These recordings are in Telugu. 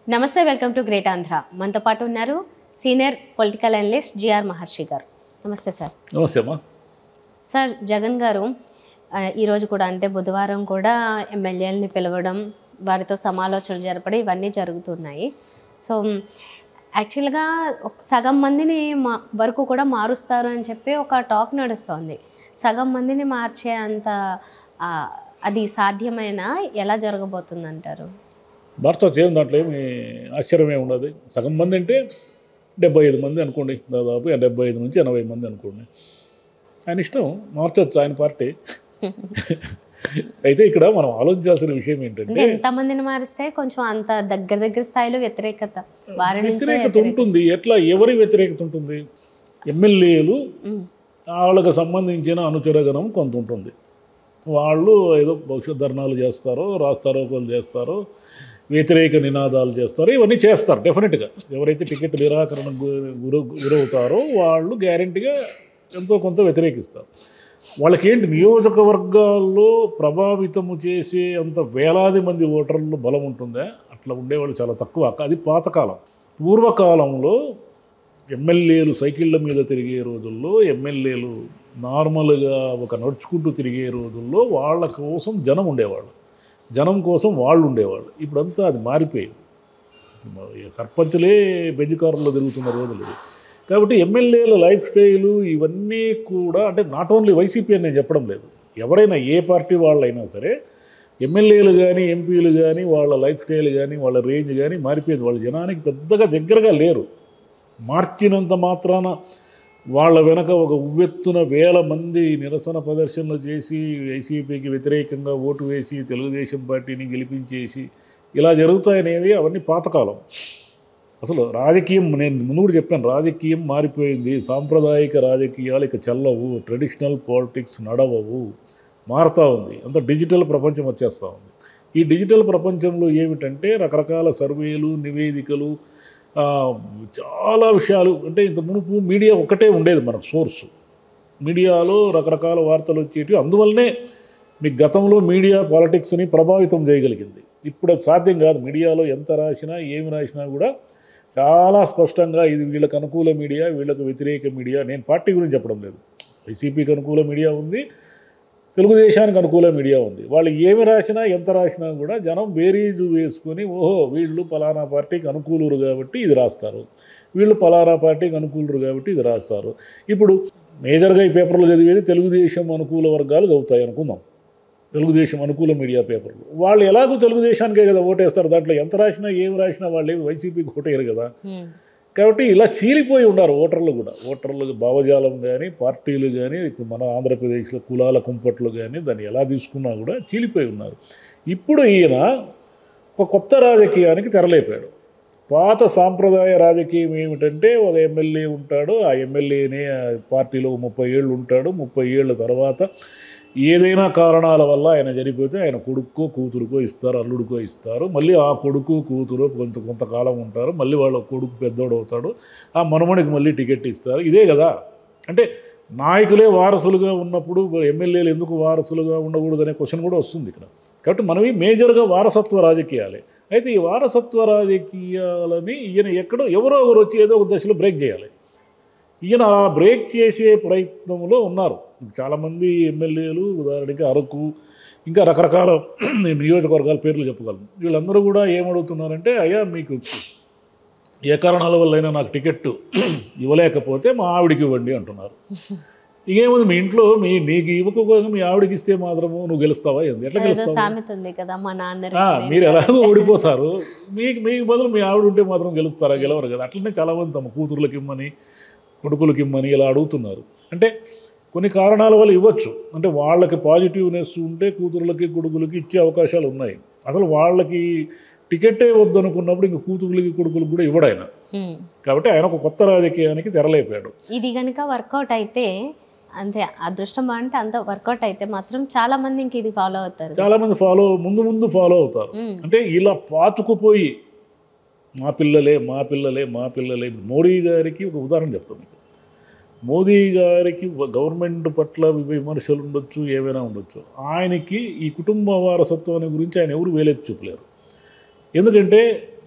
నమస్తే వెల్కమ్ టు గ్రేట్ ఆంధ్ర మనతో పాటు ఉన్నారు senior political analyst G R Maharshi garu నమస్తే సార్ నమస్తే అమ్మా సార్ జగన్ గారు ఆ, ఈరోజు కూడా అంటే బుధవారం కూడా ఎమ్మెల్యేలని పిలవడం వారితో సమాలోచనలు జరపడం ఇవన్నీ జరుగుతున్నాయి సో మ్, యాక్చువల్గా ఒక సగం మందిని మా వరకు కూడా మారుస్తారు అని చెప్పి ఒక టాక్ నడుస్తోంది సగం మందిని మార్చే అంత ఆ, అది సాధ్యమైన ఎలా జరగబోతుంది అంటారు మార్చవచ్చు ఏం దాంట్లో ఏమి ఆశ్చర్యమే ఉండదు సగం మంది అంటే డెబ్బై ఐదు మంది అనుకోండి దాదాపు డెబ్బై ఐదు నుంచి ఎనభై మంది అనుకోండి ఆయన ఇష్టం మార్చవచ్చు ఆయన పార్టీ అయితే ఇక్కడ మనం ఆలోచించాల్సిన విషయం అంటే ఏంటంటే ఎంతమందిని మారిస్తే కొంచెం అంత దగ్గర దగ్గర స్థాయిలో వ్యతిరేకత వారి నుంచే వ్యతిరేకత వ్యతిరేకత. ఉంటుంది ఎట్లా ఎవరి వ్యతిరేకత ఉంటుంది ఎమ్మెల్యేలు ఉమ్, వాళ్ళకి సంబంధించిన అనుచరగణం కొంత ఉంటుంది వాళ్ళు ఏదో భవిష్యత్ ధర్నాలు చేస్తారో రాస్తారోకోలు చేస్తారో వ్యతిరేక నినాదాలు చేస్తారో ఇవన్నీ చేస్తారు డెఫినెట్గా ఎవరైతే టికెట్ నిరాకరణ గురి గురవుతారో వాళ్ళు గ్యారంటీగా ఎంతో కొంత వ్యతిరేకిస్తారు వాళ్ళకేంటి నియోజకవర్గాల్లో ప్రభావితము చేసే అంత వేలాది మంది ఓటర్లు బలం ఉంటుందా అట్లా ఉండేవాళ్ళు చాలా తక్కువ అది పాతకాలం పూర్వకాలంలో ఎమ్మెల్యేలు సైకిళ్ళ మీద తిరిగే రోజుల్లో ఎమ్మెల్యేలు నార్మల్గా ఒక నడుచుకుంటూ తిరిగే రోజుల్లో వాళ్ళ కోసం జనం ఉండేవాళ్ళు జనం కోసం వాళ్ళు ఉండేవాళ్ళు ఇప్పుడంతా అది మారిపోయింది ఈ సర్పంచులే బెంజ్ కారులో తిరుగుతున్న రోజులు ఇవి. కాబట్టి ఎమ్మెల్యేల లైఫ్ స్టైలు ఇవన్నీ కూడా అంటే నాట్ ఓన్లీ వైసీపీ అని నేను చెప్పడం లేదు ఎవరైనా ఏ పార్టీ వాళ్ళైనా సరే ఎమ్మెల్యేలు కానీ ఎంపీలు కానీ వాళ్ళ లైఫ్ స్టైల్ కానీ వాళ్ళ రేంజ్ కానీ మారిపోయింది వాళ్ళ జనానికి పెద్దగా దగ్గరగా లేరు మార్చినంత మాత్రాన వాళ్ళ వెనక ఒక ఉవ్వెత్తున వేల మంది నిరసన ప్రదర్శనలు చేసి వైసీపీకి వ్యతిరేకంగా ఓటు వేసి తెలుగుదేశం పార్టీని గెలిపించేసి ఇలా జరుగుతాయనేవి అవన్నీ పాతకాలం అసలు రాజకీయం నేను ముందు కూడా చెప్పాను రాజకీయం మారిపోయింది సాంప్రదాయిక రాజకీయాలు ఇక చెల్లవు ట్రెడిషనల్ పాలిటిక్స్ నడవవు మారుతూ ఉంది అంత డిజిటల్ ప్రపంచం వచ్చేస్తూ ఉంది ఈ డిజిటల్ ప్రపంచంలో ఏమిటంటే రకరకాల సర్వేలు నివేదికలు ఆ, చాలా విషయాలు అంటే ఇంత మునుపు మీడియా ఒకటే ఉండేది మనకు సోర్స్ మీడియాలో రకరకాల వార్తలు వచ్చేవి అందువల్లనే మీ గతంలో మీడియా పాలిటిక్స్ని ప్రభావితం చేయగలిగింది ఇప్పుడు అది సాధ్యం కాదు మీడియాలో ఎంత రాసినా ఏమి రాసినా కూడా చాలా స్పష్టంగా ఇది వీళ్ళకి అనుకూల మీడియా వీళ్ళకు వ్యతిరేక మీడియా నేను పార్టీ గురించి చెప్పడం లేదు వైసీపీకి అనుకూల మీడియా ఉంది తెలుగుదేశానికి అనుకూల మీడియా ఉంది వాళ్ళు ఏమి రాసినా ఎంత రాసినా కూడా జనం బేరీజు వేసుకొని ఓహో వీళ్ళు పలానా పార్టీకి అనుకూలురు కాబట్టి ఇది రాస్తారు వీళ్ళు పలానా పార్టీకి అనుకూలురు కాబట్టి ఇది రాస్తారు ఇప్పుడు మేజర్గా ఈ పేపర్లో చదివేది తెలుగుదేశం అనుకూల వర్గాలు చదువుతాయి అనుకుందాం తెలుగుదేశం అనుకూల మీడియా పేపర్లు వాళ్ళు ఎలాగో తెలుగుదేశానికే కదా ఓటేస్తారు దాంట్లో ఎంత రాసినా ఏం రాసినా వాళ్ళు ఏమి వైసీపీకి ఓటేయరు కదా ఉమ్, కాబట్టి ఇలా చీలిపోయి ఉన్నారు ఓటర్లు కూడా ఓటర్లు భావజాలం కానీ పార్టీలు కానీ ఇప్పుడు మన ఆంధ్రప్రదేశ్లో కులాల కుంపట్లు కానీ దాన్ని ఎలా తీసుకున్నా కూడా చీలిపోయి ఉన్నారు ఇప్పుడు ఈయన ఒక కొత్త రాజకీయానికి తెరలేపాడు పాత సాంప్రదాయ రాజకీయం ఏమిటంటే ఒక ఎమ్మెల్యే ఉంటాడు ఆ ఎమ్మెల్యేనే ఆ పార్టీలో ముప్పై ఏళ్ళు ఉంటాడు ముప్పై ఏళ్ళ తర్వాత ఏదైనా కారణాల వల్ల ఆయన చనిపోతే ఆయన కొడుక్కో కూతురుకో ఇస్తారు అల్లుడికో ఇస్తారు మళ్ళీ ఆ కొడుకు కూతురు కొంత కొంతకాలం ఉంటారు మళ్ళీ వాళ్ళ కొడుకు పెద్దోడు అవుతాడు ఆ మనమడికి మళ్ళీ టికెట్ ఇస్తారు ఇదే కదా అంటే నాయకులే వారసులుగా ఉన్నప్పుడు ఎమ్మెల్యేలు ఎందుకు వారసులుగా ఉండకూడదు అనే క్వశ్చన్ కూడా వస్తుంది ఇక్కడ కాబట్టి మనవి మేజర్గా వారసత్వ రాజకీయాలే అయితే ఈ వారసత్వ రాజకీయాలని ఈయన ఎక్కడో ఎవరో ఒకరు వచ్చి ఏదో ఒక దశలో బ్రేక్ చేయాలి ఈయన ఆ బ్రేక్ చేసే ప్రయత్నంలో ఉన్నారు చాలామంది ఎమ్మెల్యేలు ఉదాహరణకి అరకు ఇంకా రకరకాల నియోజకవర్గాల పేర్లు చెప్పగలను వీళ్ళందరూ కూడా ఏమడుగుతున్నారంటే అయ్యా మీకు ఏ కారణాల వల్లైనా నాకు టికెట్ ఇవ్వలేకపోతే మా ఆవిడికి ఇవ్వండి అంటున్నారు ఇంకేముంది మీ ఇంట్లో మీ నీకు ఇవ్వకపోతే మీ ఆవిడకి ఇస్తే మాత్రము నువ్వు గెలుస్తావా ఏంది? ఎట్లా ఏదో గెలుస్తావు సామెత ఉంది కదా మా నాన్న ఆ, రిచ్ మీరు మ్యాన్ ఎలాగో కాబట్టి. ఓడిపోతారు మీకు మీకు బదులు మీ ఆవిడ ఉంటే మాత్రం గెలుస్తారా గెలవరు కదా అట్లనే చాలామంది తమ కూతుర్లకి ఇమ్మని కొడుకులకి ఇమ్మని ఇలా అడుగుతున్నారు అంటే కొన్ని కారణాల వల్ల ఇవ్వచ్చు అంటే వాళ్ళకి పాజిటివ్నెస్ ఉంటే కూతుర్లకి కొడుకులకి ఇచ్చే అవకాశాలు ఉన్నాయి అసలు వాళ్ళకి టికెట్టే వద్దనుకున్నప్పుడు ఇంక కూతుర్లకి కొడుకులకు కూడా ఇవ్వడు ఆయన ఉమ్. కాబట్టి ఆయన ఒక కొత్త రాజకీయానికి తెరలేపాడు ఇది కనుక వర్కౌట్ అయితే అంతే అదృష్టం అంటే అంత వర్కౌట్ అయితే మాత్రం చాలా మంది ఇంక ఇది ఫాలో అవుతారు చాలామంది ఫాలో ముందు ముందు ఫాలో అవుతారు ఉమ్, అంటే ఇలా పాతుకుపోయి మా పిల్లలే మా పిల్లలే మా పిల్లలే ఇప్పుడు మోడీ గారికి ఒక ఉదాహరణ చెప్తాను మీకు మోదీ గారికి గవర్నమెంట్ పట్ల విమర్శలు ఉండొచ్చు ఏవైనా ఉండొచ్చు ఆయనకి ఈ కుటుంబ వారసత్వాన్ని గురించి ఆయన ఎవరు వేలెత్తి చూపలేరు ఎందుకంటే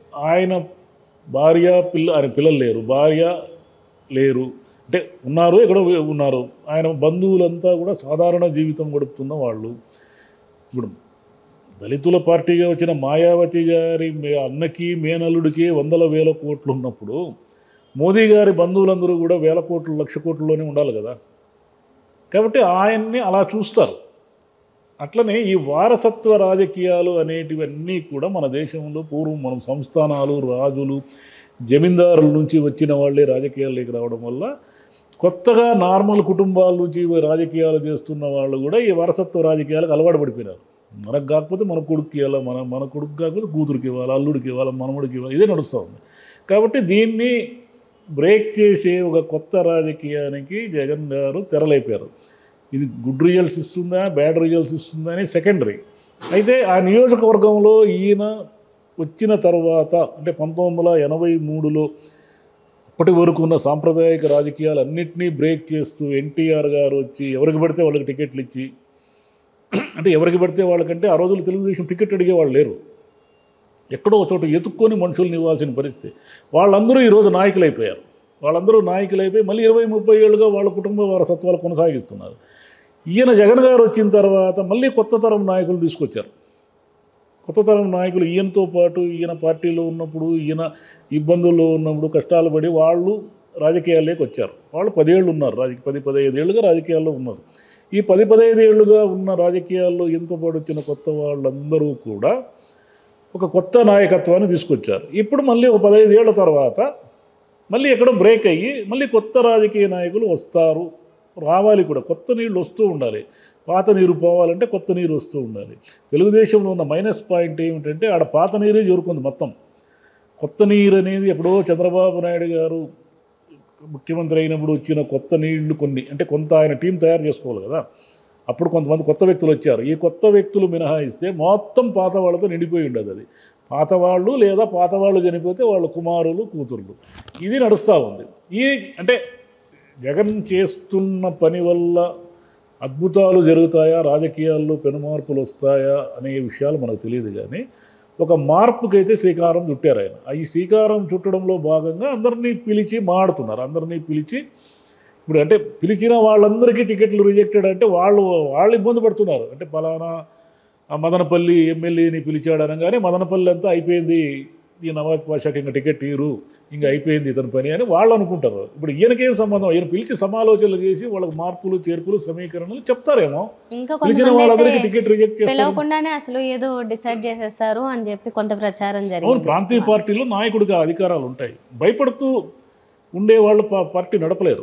ఆయన భార్య పిల్ల ఆయన పిల్లలు లేరు భార్య లేరు అంటే ఉన్నారు ఎక్కడో ఉన్నారు ఆయన బంధువులంతా కూడా సాధారణ జీవితం గడుపుతున్న వాళ్ళు ఇప్పుడు దళితుల పార్టీగా వచ్చిన మాయావతి గారి మే- అన్నకి మేనల్లుడికి వందల వేల కోట్లు ఉన్నప్పుడు మోదీ గారి బంధువులందరూ కూడా వేల కోట్లు లక్ష కోట్లలోనే ఉండాలి కదా కాబట్టి ఆయన్ని అలా చూస్తారు అట్లనే ఈ వారసత్వ రాజకీయాలు అనేటివన్నీ కూడా మన దేశంలో పూర్వం మనం సంస్థానాలు రాజులు జమీందారుల నుంచి వచ్చిన వాళ్ళే రాజకీయాల్లోకి రావడం వల్ల కొత్తగా నార్మల్ కుటుంబాల నుంచి రాజకీయాలు చేస్తున్న వాళ్ళు కూడా ఈ వారసత్వ రాజకీయాలకు అలవాటు పడిపోయినారు మనకు కాకపోతే మన కొడుకుకి ఇవ్వాలి మన మన కొడుకు కాకపోతే కూతురికి ఇవ్వాలి అల్లుడికి ఇవ్వాలి మనముడికి ఇవ్వాలి ఇదే నడుస్తూ ఉంది కాబట్టి దీన్ని బ్రేక్ చేసే ఒక కొత్త రాజకీయానికి జగన్ గారు తెరలేపారు ఇది గుడ్ రిజల్ట్స్ ఇస్తుందా బ్యాడ్ రిజల్ట్స్ ఇస్తుందా అని సెకండరీ అయితే ఆ నియోజకవర్గంలో ఈయన వచ్చిన తర్వాత అంటే పంతొమ్మిది వందల ఎనభై మూడులో అప్పటి వరకు ఉన్న సాంప్రదాయక రాజకీయాలు అన్నింటినీ బ్రేక్ చేస్తూ ఎన్టీఆర్ గారు వచ్చి ఎవరికి పడితే వాళ్ళకి టికెట్లు ఇచ్చి అంటే ఎవరికి పడితే వాళ్ళకంటే ఆ రోజులు తెలుగుదేశం టికెట్ అడిగే వాళ్ళు లేరు ఎక్కడో ఒక చోట ఎత్తుక్కొని మనుషుల్ని ఇవ్వాల్సిన పరిస్థితి వాళ్ళందరూ ఈరోజు నాయకులు అయిపోయారు వాళ్ళందరూ నాయకులు అయిపోయి మళ్ళీ ఇరవై ముప్పై ఏళ్ళుగా వాళ్ళ కుటుంబ వారసత్వాలు కొనసాగిస్తున్నారు ఈయన జగన్ గారు వచ్చిన తర్వాత మళ్ళీ కొత్త తరం నాయకులు తీసుకొచ్చారు కొత్త తరం నాయకులు ఈయనతో పాటు ఈయన పార్టీలో ఉన్నప్పుడు ఈయన ఇబ్బందుల్లో ఉన్నప్పుడు కష్టాలు పడి వాళ్ళు రాజకీయాల్లోకి వచ్చారు వాళ్ళు పదేళ్ళు ఉన్నారు రాజకీయ పది పదహైదు ఏళ్ళుగా రాజకీయాల్లో ఉన్నారు ఈ పది పదహైదు ఏళ్ళుగా ఉన్న రాజకీయాల్లో ఎంతో పాటు వచ్చిన కొత్త వాళ్ళందరూ కూడా ఒక కొత్త నాయకత్వాన్ని తీసుకొచ్చారు ఇప్పుడు మళ్ళీ ఒక పదహైదు ఏళ్ళ తర్వాత మళ్ళీ ఎక్కడో బ్రేక్ అయ్యి మళ్ళీ కొత్త రాజకీయ నాయకులు వస్తారు రావాలి కూడా కొత్త నీళ్ళు వస్తూ ఉండాలి పాత నీరు పోవాలంటే కొత్త నీరు వస్తూ ఉండాలి తెలుగుదేశంలో ఉన్న మైనస్ పాయింట్ ఏమిటంటే ఆడ పాత నీరే జోరుకుంది మొత్తం కొత్త నీరు అనేది ఎప్పుడో చంద్రబాబు నాయుడు గారు ముఖ్యమంత్రి అయినప్పుడు వచ్చిన కొత్త నీళ్లు కొన్ని అంటే కొంత ఆయన టీం తయారు చేసుకోవాలి కదా అప్పుడు కొంతమంది కొత్త వ్యక్తులు వచ్చారు ఈ కొత్త వ్యక్తులు మినహాయిస్తే మొత్తం పాత వాళ్ళతో నిండిపోయి ఉండదు అది పాత వాళ్ళు లేదా పాత వాళ్ళు చనిపోతే వాళ్ళ కుమారులు కూతుర్లు ఇది నడుస్తూ ఉంది ఈ అంటే జగన్ చేస్తున్న పని వల్ల అద్భుతాలు జరుగుతాయా రాజకీయాల్లో పెనుమార్పులు వస్తాయా అనే విషయాలు మనకు తెలియదు కానీ ఒక మార్పుకైతే శ్రీకారం చుట్టారు ఆయన ఆ ఈ శ్రీకారం చుట్టడంలో భాగంగా అందరినీ పిలిచి మాడుతున్నారు అందరినీ పిలిచి ఇప్పుడు అంటే పిలిచిన వాళ్ళందరికీ టికెట్లు రిజెక్టెడ్ అంటే వాళ్ళు వాళ్ళు ఇబ్బంది పడుతున్నారు అంటే పలానా ఆ మదనపల్లి ఎమ్మెల్యేని పిలిచాడు అనగానే మదనపల్లి అంతా అయిపోయింది ఈ నవాజ్ పాషాకి ఇంకా టికెట్ ఇరు ఇంకా అయిపోయింది ఇతని పని అని వాళ్ళు అనుకుంటారు ఇప్పుడు ఈయనకేం సంబంధం ఈయన పిలిచి సమాలోచనలు చేసి వాళ్ళకి మార్పులు చేర్పులు సమీకరణలు చెప్తారేమో ఇంకా పిలిచిన కొంతమంది వాళ్ళందరికీ అయితే టికెట్ రిజెక్ట్ చేస్తారు పిలవకుండానే అసలు ఏదో డిసైడ్ చేసేస్తారు అని చెప్పి కొంత ప్రచారం అవును జరిగింది ప్రాంతీయ పార్టీలో నాయకుడికి ఆ అధికారాలు ఉంటాయి భయపడుతూ ఉండేవాళ్ళు పా- పార్టీ నడపలేరు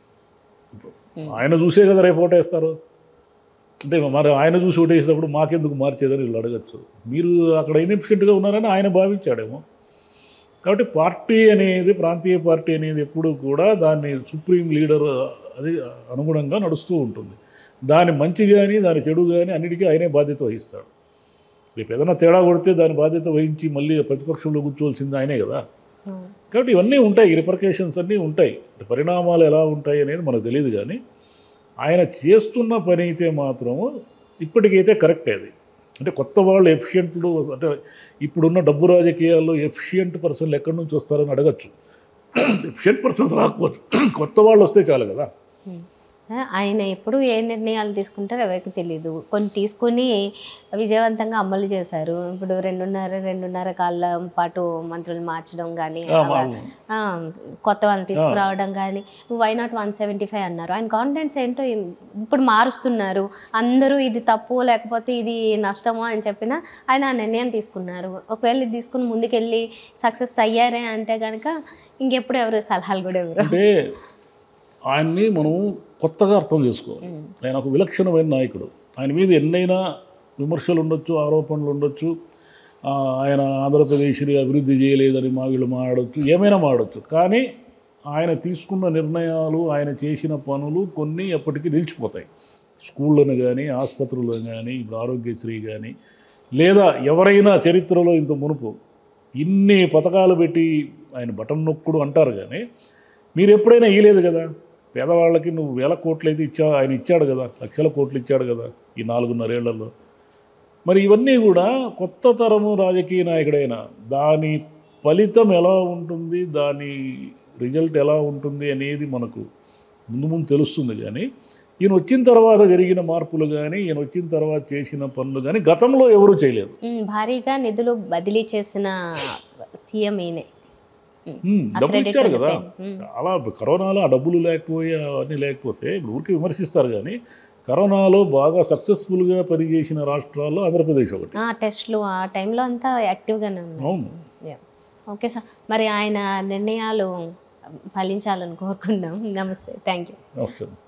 ఉం. ఆయన చూసే కదా రేపు ఓటేస్తారు అంటే మరి ఆయన చూసి ఓటేసినప్పుడు మాకెందుకు మార్చేదని వీళ్ళు అడగచ్చు మీరు అక్కడ ఇన్ఎఫిషియెంట్గా ఉన్నారని ఆయన భావించాడేమో కాబట్టి పార్టీ అనేది ప్రాంతీయ పార్టీ అనేది ఎప్పుడు కూడా దాన్ని సుప్రీం లీడర్ అది అనుగుణంగా నడుస్తూ ఉంటుంది దాని మంచి కానీ దాని చెడు కానీ అన్నిటికీ ఆయనే బాధ్యత వహిస్తాడు రేపు ఏదైనా తేడా కొడితే దాని బాధ్యత వహించి మళ్ళీ ప్రతిపక్షంలో కూర్చోవలసింది ఆయనే కదా అవును. కాబట్టి ఇవన్నీ ఉంటాయి రిపర్కేషన్స్ అన్నీ ఉంటాయి పరిణామాలు ఎలా ఉంటాయి అనేది మనకు తెలియదు కానీ ఆయన చేస్తున్న పని అయితే మాత్రము ఇప్పటికైతే కరెక్ట్ అది అంటే కొత్త వాళ్ళు ఎఫిషియెంట్లు అంటే ఇప్పుడున్న డబ్బు రాజకీయాల్లో ఎఫిషియెంట్ పర్సన్లు ఎక్కడి నుంచి వస్తారని అడగచ్చు ఎఫిషియెంట్ పర్సన్స్ రాకపోవచ్చు కొత్త వాళ్ళు వస్తే చాలు కదా ఆ, ఆయన ఎప్పుడు ఏ నిర్ణయాలు తీసుకుంటారో ఎవరికి తెలియదు కొన్ని తీసుకుని విజయవంతంగా అమలు చేశారు ఇప్పుడు రెండున్నర రెండున్నర కాలం పాటు మంత్రులు మార్చడం కానీ ఆ, వాళ్ళు ఆ, కొత్త వాళ్ళని తీసుకురావడం కానీ why not one seventy five అన్నారు ఆయన కాన్ఫిడెన్స్ ఏంటో ఏం- ఇప్పుడు మారుస్తున్నారు అందరూ ఇది తప్పు లేకపోతే ఇది నష్టము అని చెప్పినా ఆయన ఆ నిర్ణయం తీసుకున్నారు ఒకవేళ ఇది తీసుకుని ముందుకెళ్ళి సక్సెస్ అయ్యారే అంటే కనుక ఇంకెప్పుడు ఎవరు సలహాలు కూడా ఎవరు అంటే ఆయన్ని మనం కొత్తగా అర్థం చేసుకోవాలి ఆయన ఒక విలక్షణమైన నాయకుడు ఆయన మీద ఎన్నైనా విమర్శలు ఉండొచ్చు ఆరోపణలు ఉండొచ్చు ఆ, ఆయన ఆంధ్రప్రదేశ్ని అభివృద్ధి చేయలేదని మా వీళ్ళు మాడవచ్చు ఏమైనా మాడవచ్చు కానీ ఆయన తీసుకున్న నిర్ణయాలు ఆయన చేసిన పనులు కొన్ని ఎప్పటికీ నిలిచిపోతాయి స్కూళ్ళను కానీ ఆసుపత్రులను కానీ ఇప్పుడు ఆరోగ్యశ్రీ కానీ లేదా ఎవరైనా చరిత్రలో ఇంత మునుపు ఇన్ని పథకాలు పెట్టి ఆయన బటన్ నొక్కుడు అంటారు కానీ మీరు ఎప్పుడైనా ఇయ్యలేదు కదా పేదవాళ్ళకి నువ్వు వేల కోట్లు అయితే ఇచ్చా ఆయన ఇచ్చాడు కదా లక్షల కోట్లు ఇచ్చాడు కదా ఈ నాలుగున్నరేళ్లలో మరి ఇవన్నీ కూడా కొత్త తరము రాజకీయ నాయకుడైన దాని ఫలితం ఎలా ఉంటుంది దాని రిజల్ట్ ఎలా ఉంటుంది అనేది మనకు ముందు ముందు తెలుస్తుంది కానీ ఈయన వచ్చిన తర్వాత జరిగిన మార్పులు కానీ ఈయన వచ్చిన తర్వాత చేసిన పనులు కానీ గతంలో ఎవరూ చేయలేదు ఉమ్, భారీగా నిధులు బదిలీ చేసిన సీఎం ఈయనే ఉమ్, డబ్బులు Accredited ఇచ్చారు కదా pen. ఉమ్, చాలా కరోనాలో ఆ డబ్బులు లేకపోయి అవన్నీ లేకపోతే ఇప్పుడు ఊరికి విమర్శిస్తారు కానీ కరోనాలో బాగా సక్సెస్ఫుల్గా పనిచేసిన రాష్ట్రాల్లో ఆంధ్రప్రదేశ్ ఒకటి ఆ టెస్ట్లు ఆ టైంలో అంతా యాక్టివ్గానే ఉన్నాయి అవును ఓకే సార్ మరి ఆయన నిర్ణయాలు ఫలించాలని కోరుకుందాం నమస్తే థ్యాంక్ యూ అవసరం